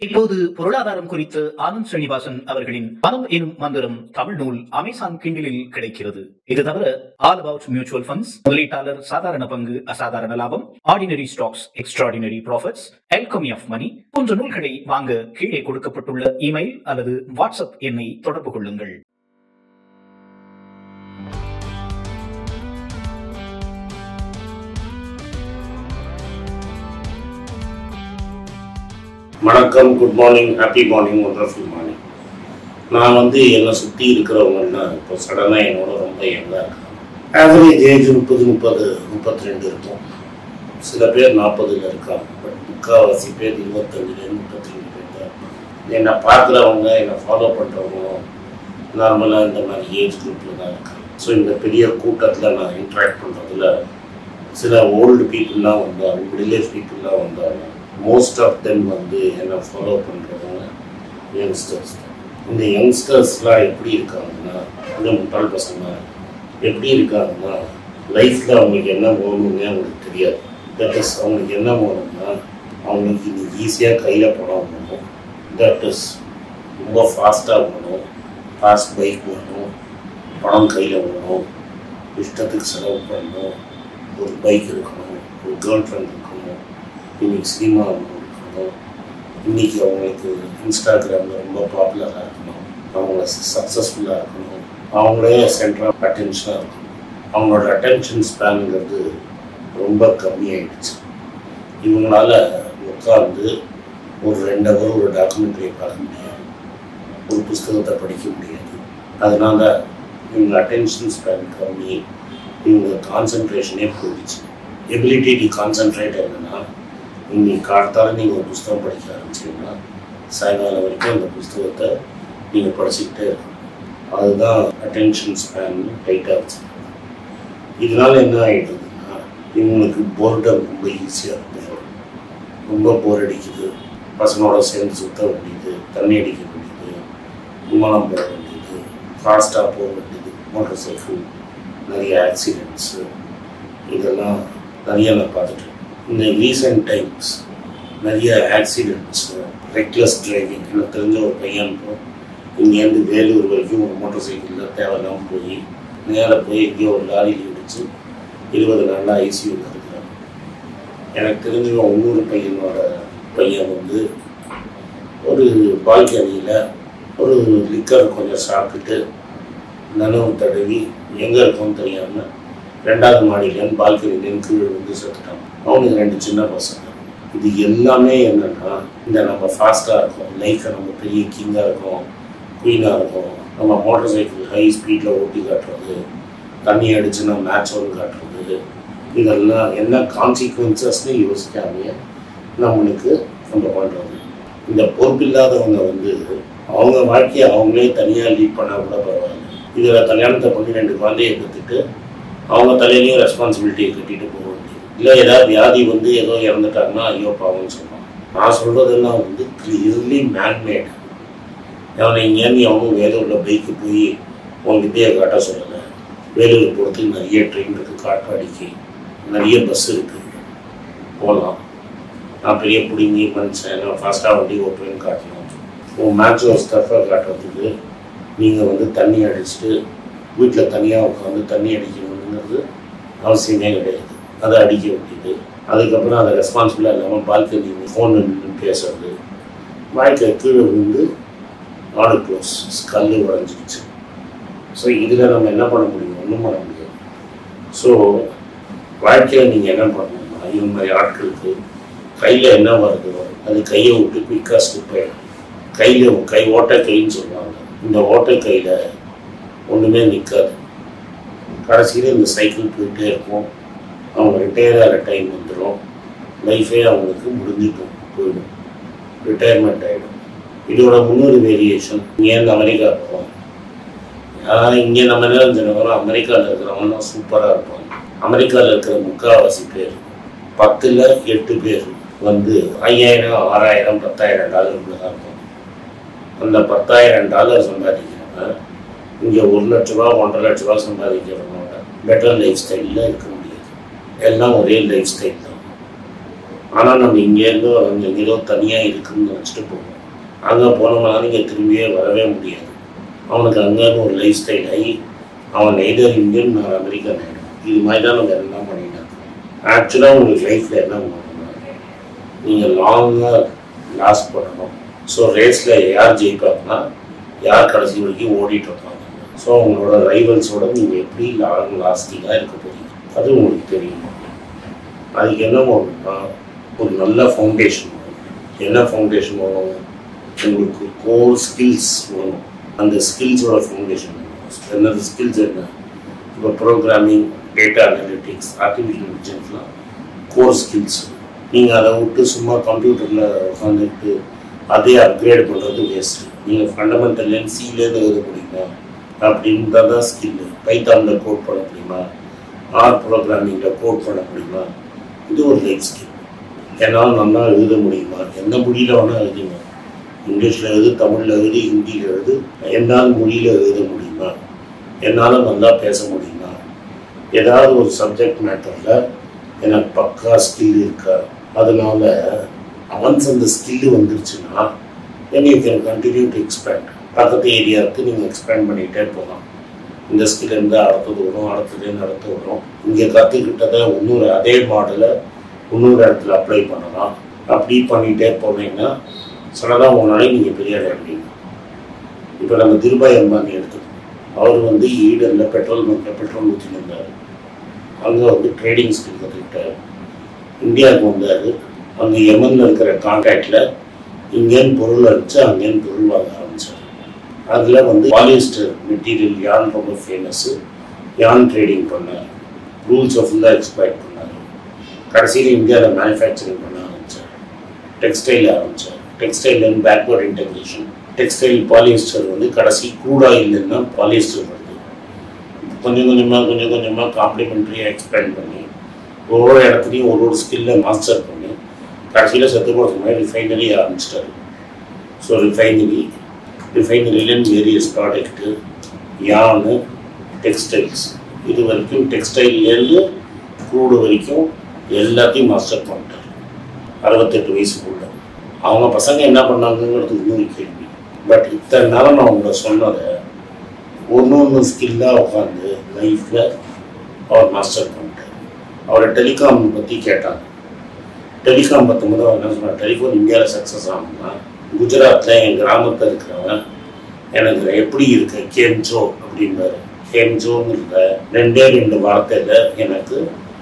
இப்போது பொருளாதாரம் குறித்து ஆனந்த் ஸ்ரீனிவாசன் அவர்களின் பணம் எனும் மந்திரம் தமிழ் நூல் அமேசான் கிண்டிலில் கிடைக்கிறது இது தவிர ஆல் அபவுட் மியூச்சுவல் ஃபண்ட்ஸ் முதலீட்டாளர் சாதாரண பங்கு அசாதாரண லாபம் ordinary stocks extraordinary profits alchemy of money போன்ற நூல்களை வாங்க கீழே கொடுக்கப்பட்டுள்ள இமெயில் அல்லது வாட்ஸ்அப் எண்ணை தொடர்பு கொள்ளுங்கள் வணக்கம் good morning happy morning wonderful morning நான் வந்து என்னை சுற்றி இருக்கிறவங்கலாம் இப்போ சடனாக என்னோட ரொம்ப யங்காக இருக்காங்க ஆவரேஜ் ஏஜ் முப்பது முப்பது முப்பத்தி ரெண்டு இருக்கும் சில பேர் நாற்பதுல இருக்காங்க பட் முக்கால்வாசி பேர் இருபத்தஞ்சுலேருந்து முப்பத்தி ரெண்டு பேர் தான் இருப்பாங்க என்னை பார்க்குறவங்க என்னை ஃபாலோ பண்ணுறவங்க நார்மலாக இந்த மாதிரி ஏஜ் குரூப்பில் தான் இருக்காங்க ஸோ இந்த பெரிய கூட்டத்தில் நான் இன்ட்ராக்ட் பண்ணுறதுல சில ஓல்டு பீப்புளெலாம் வந்தாலும் மிடில் ஏஜ் பீப்புளெலாம் வந்தாலும் மோஸ்ட் ஆஃப் தெம் வந்து என்னை ஃபாலோ பண்ணுறவங்க யங்ஸ்டர்ஸ் தான் இந்த யங்ஸ்டர்ஸ்லாம் எப்படி இருக்காங்கன்னா இந்த முட்டாள் பசங்க எப்படி இருக்காங்கன்னா லைஃப்பில் அவங்களுக்கு என்ன போகணுன்னே அவங்களுக்கு தெரியாது தட் இஸ் அவங்களுக்கு என்ன போகணும்னா அவங்களுக்கு இன்னைக்கு ஈஸியாக கையில் பணம் வேணும் தட் இஸ் ரொம்ப ஃபாஸ்ட்டாக வேணும் ஃபாஸ்ட் பைக் வேணும் பணம் கையில் வேணும் இஷ்டத்துக்கு செலவு பண்ணணும் ஒரு பைக் இருக்கணும் ஒரு கேர்ள் ஃப்ரெண்ட் இருக்கணும் இன்னைக்கு சினிமா இருக்கணும் இன்னைக்கு அவங்களுக்கு இன்ஸ்டாகிராமில் ரொம்ப பாப்புலராக இருக்கணும் அவங்கள சக்ஸஸ்ஃபுல்லாக இருக்கணும் அவங்களே சென்டர் ஆஃப் அட்டென்ஷனாக இருக்கணும் அவங்களோட அட்டென்ஷன் ஸ்பேனுங்கிறது ரொம்ப கம்மியாயிடுச்சு இவங்களால உட்கார்ந்து ஒரு ரெண்டு ஹவர் ஒரு டாக்குமெண்ட்ரியை பார்க்க முடியாது ஒரு புஸ்தகத்தை படிக்க முடியாது அதனால இவங்க அட்டென்ஷன் ஸ்பேன் கம்மி இவங்க கான்சென்ட்ரேஷனே போயிடுச்சு எபிலிட்டி டு கான்சென்ட்ரேட் என்னன்னா இன்னைக்கு காலத்தால் நீங்கள் ஒரு புஸ்தகம் படிக்க ஆரம்பிச்சீங்கன்னா சாயங்காலம் வரைக்கும் அந்த புஸ்தகத்தை நீங்கள் படிச்சுக்கிட்டே இருக்கணும் அதுதான் அட்டென்ஷன் ஸ்பேன் டைட்டாக வச்சுருக்காங்க இதனால என்ன ஆகிடுதுன்னா இவங்களுக்கு போர்டம் ரொம்ப ஈஸியாக இருந்துடும் ரொம்ப போர் அடிக்குது பசங்களோட சேர்ந்து சுத்த வேண்டியது தண்ணி அடிக்க வேண்டியது விமானம் போட வேண்டியது ஃபாஸ்ட்டாக போக வேண்டியது மோட்டர் சைக்கிள் நிறைய ஆக்சிடெண்ட்ஸு இதெல்லாம் நிறைய நான் பார்த்துட்டேன் இந்த ரீசெண்ட் டைம்ஸ் நிறைய ஆக்சிடெண்ட்ஸ் ரெக்லெஸ் டிரைவிங் எனக்கு தெரிஞ்ச ஒரு பையன் இப்போ இங்கேருந்து வேலூர் வரைக்கும் ஒரு மோட்டார் சைக்கிளில் தேவையில்லாமல் போய் நேராக போய் எங்கேயோ ஒரு லாரியில் இடிச்சு இருபது நாளாக ஐசியூவில் இருக்கிறான் எனக்கு தெரிஞ்ச இன்னொரு பையனோட பையன் வந்து ஒரு பால்கனியில் ஒரு லிக்கர் கொஞ்சம் சாப்பிட்டுட்டு நனவு தடவி எங்கே இருக்கோன்னு தெரியாமல் ரெண்டாவது மாடியிலேருந்து பால்கனிலேருந்து கீழே வந்து செத்துட்டான் அவனுக்கு ரெண்டு சின்ன பசங்க இது எல்லாமே என்னன்னா இந்த நம்ம ஃபாஸ்ட்டாக இருக்கோம் லைஃப்பை நம்ம பெரிய கிங்காக இருக்கோம் குயினாக இருக்கோம் நம்ம மோட்டார் சைக்கிள் ஹை ஸ்பீடில் ஓட்டி காட்டுறது தண்ணி அடிச்சுன்னா மேட்ச் வந்து காட்டுறது இதெல்லாம் என்ன கான்சிக்வன்சஸ்னு யோசிக்காமையே நம்மளுக்கு நம்ம பண்ணுறது இந்த பொறுப்பில்லாதவங்க வந்து அவங்க வாழ்க்கையை அவங்களே தனியாக லீட் பண்ணால் கூட பரவாயில்ல இதில் கல்யாணத்தை பண்ணி ரெண்டு குழந்தைய கற்றுட்டு அவங்க தலையிலையும் ரெஸ்பான்சிபிலிட்டியை கட்டிட்டு போக வேண்டியது இல்லை ஏதாவது வியாதி வந்து ஏதோ இறந்துட்டாங்கன்னா ஐயோ பாவம்னு சொல்லுவாங்க நான் சொல்கிறதெல்லாம் வந்து கிளியர்லி மேன்மேட் அவனை இங்கேருந்து அவனும் வேலூரில் பைக்கு போய் உன் வித்தியை காட்ட சொல்லலை வேலூர் போகிறதுக்கு நிறைய ட்ரெயின் இருக்குது காட்பாடிக்கு நிறைய பஸ் இருக்குது போகலாம் நான் பெரிய பிடிங்கி மனுஷன் நான் ஃபாஸ்ட்டாக வண்டி ஓட்டுவேன்னு காட்டணும் உன் மேட்சோ ஸ்டஃபாக காட்டுறதுக்கு நீங்கள் வந்து தண்ணி அடிச்சுட்டு வீட்டில் தனியாக உட்காந்து தண்ணி அடிக்கணுங்கிறது அவசியமே கிடையாது அதை அடிக்க வேண்டியது அதுக்கப்புறம் அதை ரெஸ்பான்சிபிளாக இல்லாமல் பால்கனி ஃபோன் பேசுறது வாழ்க்கை கீழே விழுந்து ஆடு க்ளோஸ் கல் உடஞ்சிருச்சு ஸோ இதில் நம்ம என்ன பண்ண முடியும் ஒன்றும் பண்ண முடியாது ஸோ வாழ்க்கையில் நீங்கள் என்ன பண்ணணும்னா இது மாதிரி ஆட்களுக்கு கையில் என்ன வருதோ அது கையை விட்டு குயிக்காக ஸ்லிப் ஆகிடும் கையில் கை ஓட்டை கைன்னு சொல்லுவாங்க இந்த ஓட்டை கையில் ஒன்றுமே நிற்காது கடைசியில் இந்த சைக்கிள் போயிட்டே இருக்கும் அவங்க ரிட்டையர் ஆகிற டைம் வந்துடும் லைஃபே அவங்களுக்கு முடிஞ்சிட்டும் போயிடும் ரிட்டையர்மெண்ட் ஆகிடும் இதோட முன்னொரு வேரியேஷன் இங்கேருந்து அமெரிக்கா போவோம் யாராவது இங்கே நம்ம நேரம் சொன்னவங்களும் அமெரிக்காவில் இருக்கிறவங்கலாம் சூப்பராக இருப்பாங்க அமெரிக்காவில் இருக்கிற முக்கால்வாசி பேர் பத்தில் எட்டு பேர் வந்து ஐயாயிரம் ஆறாயிரம் பத்தாயிரம் டாலருக்குள்ள தான் இருப்பாங்க அந்த பத்தாயிரம் டாலர் சம்பாதிக்கிறவங்க இங்கே ஒரு லட்ச ரூபா ஒன்றரை லட்ச ரூபா சம்பாதிக்கிறவங்களோட பெட்டர் லைஃப் ஸ்டைலில் இருக்க முடியாது எல்லாம் ஒரே லைஃப் ஸ்டைல் தான் ஆனால் நம்ம இங்கேருந்து அங்கே ஏதோ தனியாக இருக்குன்னு நினச்சிட்டு போவோம் அங்கே போனோம்னா நீங்கள் திரும்பியே வரவே முடியாது அவனுக்கு அங்கேருந்து ஒரு லைஃப் ஸ்டைல் ஆகி அவன் நெய்தர் இந்தியன் நான் அமெரிக்கன் ஆகிடும் இது மாதிரி தான் நம்ம எல்லாம் பண்ணிட்டு இருக்கோம் ஆக்சுவலாக உங்களுக்கு லைஃப்பில் என்ன பண்ணணும்னா நீங்கள் லாங்காக லாஸ்ட் பண்ணணும் ஸோ ரேஸில் யார் ஜெயிப்பாங்கன்னா யார் கடைசி வரைக்கும் ஓடிட்டு இருப்பாங்க ஸோ உங்களோட ரைவல்ஸோட நீங்கள் எப்படி லாங் லாஸ்டிங்காக இருக்க போறீங்க அது உங்களுக்கு தெரியும் அதுக்கு என்ன பண்ணணும்னா ஒரு நல்ல ஃபவுண்டேஷன் என்ன ஃபவுண்டேஷன் வேணும் உங்களுக்கு கோர் ஸ்கில்ஸ் வேணும் அந்த ஸ்கில்ஸோட ஃபவுண்டேஷன் என்னது ஸ்கில்ஸ் என்ன இப்போ ப்ரோக்ராமிங் டேட்டா அனலிட்டிக்ஸ் ஆர்டிஃபிஷியல் இன்டெலிஜென்ஸ்லாம் கோர் ஸ்கில்ஸ் நீங்கள் அதை விட்டு சும்மா கம்ப்யூட்டரில் உட்காந்துட்டு அதே அப்கிரேட் பண்ணுறது வேஸ்ட்டு நீங்கள் ஃபண்டமெண்டல்லேருந்து சிலேருந்து எழுத முடியுமா அப்படின்றத தான் ஸ்கில்லு பைத்தானில் கோட் பண்ண முடியுமா ஆர் ப்ரோக்ராமிங்கில் கோட் பண்ண முடியுமா இது ஒரு லைஃப் ஸ்கில் என்னால் நல்லா எழுத முடியுமா எந்த மொழியில் வேணால் எழுதுங்க இங்கிலீஷில் எழுது தமிழில் எழுது ஹிந்தியில் எழுது என்னால் மொழியில் எழுத முடியுமா என்னால் நல்லா பேச முடியுமா ஏதாவது ஒரு சப்ஜெக்ட் மேட்டரில் எனக்கு பக்கா ஸ்கில் இருக்கா அதனால அவன்ஸ் அந்த ஸ்கில்லு வந்துருச்சுன்னா then you can continue to expand பக்கத்து ஏரியாவுக்கு நீங்கள் எக்ஸ்பேண்ட் பண்ணிகிட்டே போகலாம் இந்த ஸ்கில் இருந்தால் அடுத்தது வரும் அடுத்தது அடுத்து வரும் இங்கே கற்றுக்கிட்டதை இன்னொரு அதே மாடலை இன்னொரு இடத்துல அப்ளை பண்ணலாம் அப்படி பண்ணிகிட்டே போனீங்கன்னா சடனாக ஒரு நாளைக்கு நீங்கள் பெரிய ஆகிடுவீங்க இப்போ நம்ம திருபாய் அம்பானி எடுத்துக்கோம் அவர் வந்து ஈடரில் பெட்ரோல் பங்கில் பெட்ரோல் ஊற்றின்னு இருந்தார் அங்கே வந்து ட்ரேடிங் ஸ்கில் கற்றுக்கிட்டார் இந்தியாவுக்கு வந்தார் அங்கே எமனில் இருக்கிற கான்ட்ராக்டில் இங்கேன்னு பொருள் அடித்து அங்கேன்னு பொருள் வாங்க ஆரம்பித்தார் அதில் வந்து பாலிஸ்டர் மெட்டீரியல் யான் ரொம்ப ஃபேமஸ்ஸு யான் ட்ரேடிங் பண்ணார் ரூல்ஸை ஃபுல்லாக எக்ஸ்பைட் பண்ணார் கடைசியில் இந்தியாவில் மேனுஃபேக்சரிங் பண்ண ஆரம்பித்தார் டெக்ஸ்டைல் ஆரம்பித்தார் டெக்ஸ்டைல்லேருந்து பேக்வர்ட் இன்டெகிரேஷன் டெக்ஸ்டைல் பாலிஸ்டர் வந்து கடைசி க்ரூட் ஆயில்னா பாலிஸ்டர் வருது கொஞ்சம் கொஞ்சமாக கொஞ்சம் கொஞ்சமாக காம்ப்ளிமெண்ட்ரியாக எக்ஸ்பேண்ட் பண்ணி ஒவ்வொரு இடத்துலையும் ஒரு ஒரு ஸ்கில்லை மாஸ்டர் பண்ணி கடைசியில் செத்து போகிறது மாதிரி ரிஃபைனரி ஆரம்பிச்சிட்டாரு ஸோ ரிஃபைனரி ரிஃபைனரியிலேருந்து வேரியஸ் ப்ராடக்ட்டு யானு டெக்ஸ்டைல்ஸ் இது வரைக்கும் டெக்ஸ்டைல்லேருந்து க்ரூடு வரைக்கும் எல்லாத்தையும் மாஸ்டர் பண்ணிட்டார் அறுபத்தெட்டு வயசுக்குள்ள அவங்க பசங்க என்ன பண்ணாங்கங்கிறது இன்னொரு கேள்வி பட் இத்தனை நாள் நான் உங்களை சொன்னதை ஒன்று ஒன்று ஸ்கில்லாக உட்காந்து லைஃப்பில் அவர் மாஸ்டர் பண்ணிட்டார் அவரை டெலிகாம் பற்றி கேட்டாங்க டெலிகாம் பத்தொன்பது அவர் என்ன சொன்னார் டெலிஃபோன் இந்தியாவில் சக்ஸஸ் ஆகணும்னா குஜராத்தில் என் கிராமத்தில் இருக்கிறவன் எனக்கு எப்படி இருக்கு கேம்ஜோ அப்படின்பாரு கேம்ஜோங்கிற ரெண்டே ரெண்டு வார்த்தையில் எனக்கு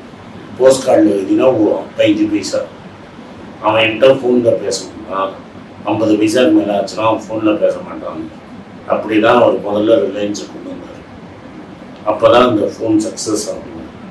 போஸ்ட் கார்டில் எழுதினா போவோம் பதினஞ்சு பைசா அவன் என்கிட்ட ஃபோனில் பேசணும்னா ஐம்பது பைசாக்கு மேலே ஆச்சுன்னா அவன் ஃபோனில் பேச மாட்டான் அப்படி தான் அவர் முதல்ல ரிலையன்ஸை கொண்டு வந்தார் அப்போ தான் இந்த ஃபோன் சக்ஸஸ் ஆகும்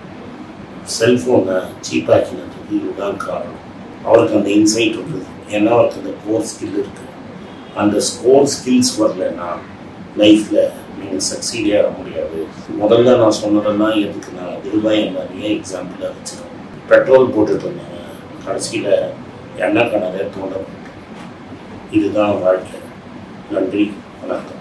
செல்ஃபோனை சீப்பாக்கினதுக்கு இதுதான் காரணம் அவருக்கு அந்த இன்சைட் இருந்தது ஏன்னா அவருக்கு அந்த கோர் ஸ்கில் இருக்குது அந்த ஸ்கோர் ஸ்கில்ஸ் வரலன்னா லைஃப்பில் நீங்கள் சக்சீடே ஆக முடியாது முதல்ல நான் சொன்னதெல்லாம் எதுக்கு நான் திருபாய் மாதிரியே எக்ஸாம்பிளாக வச்சுருக்கேன் பெட்ரோல் போட்டுட்டு இருந்தாங்க கடைசியில் எண்ணெய் கிணறே தோண்டப்பட்டு இதுதான் வாழ்க்கை நன்றி வணக்கம்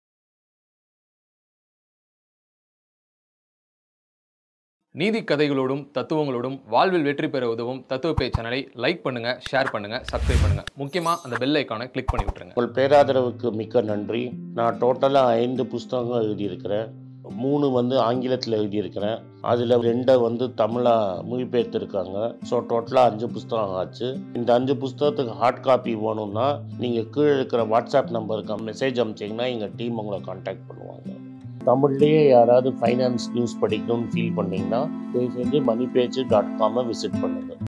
நீதி கதைகளோடும் தத்துவங்களோடும் வாழ்வில் வெற்றி பெற உதவும் தத்துவ பே சேனலை லைக் பண்ணுங்க ஷேர் பண்ணுங்க சப்ஸ்கிரைப் பண்ணுங்க முக்கியமா அந்த பெல் ஐக்கானை கிளிக் பண்ணி விட்டுருங்க உங்கள் பேராதரவுக்கு மிக்க நன்றி நான் டோட்டலாக ஐந்து புஸ்தகங்கள் எழுதியிருக்கிறேன் மூணு வந்து ஆங்கிலத்தில் எழுதியிருக்கிறேன் அதில் ரெண்டை வந்து தமிழாக மொழிபெயர்த்துருக்காங்க ஸோ டோட்டலாக அஞ்சு புஸ்தகம் ஆச்சு இந்த அஞ்சு புஸ்தகத்துக்கு ஹார்ட் காப்பி வேணும்னா நீங்கள் கீழே இருக்கிற வாட்ஸ்அப் நம்பருக்கு மெசேஜ் அனுப்பிச்சிங்கன்னா எங்கள் டீம் உங்களை காண்டாக்ட் பண்ணுவாங்க தமிழ்லேயே யாராவது ஃபைனான்ஸ் நியூஸ் படிக்கணும்னு ஃபீல் பண்ணிங்கன்னா தயவு செஞ்சு மணி பேஜ் டாட் காமை விசிட் பண்ணுங்கள்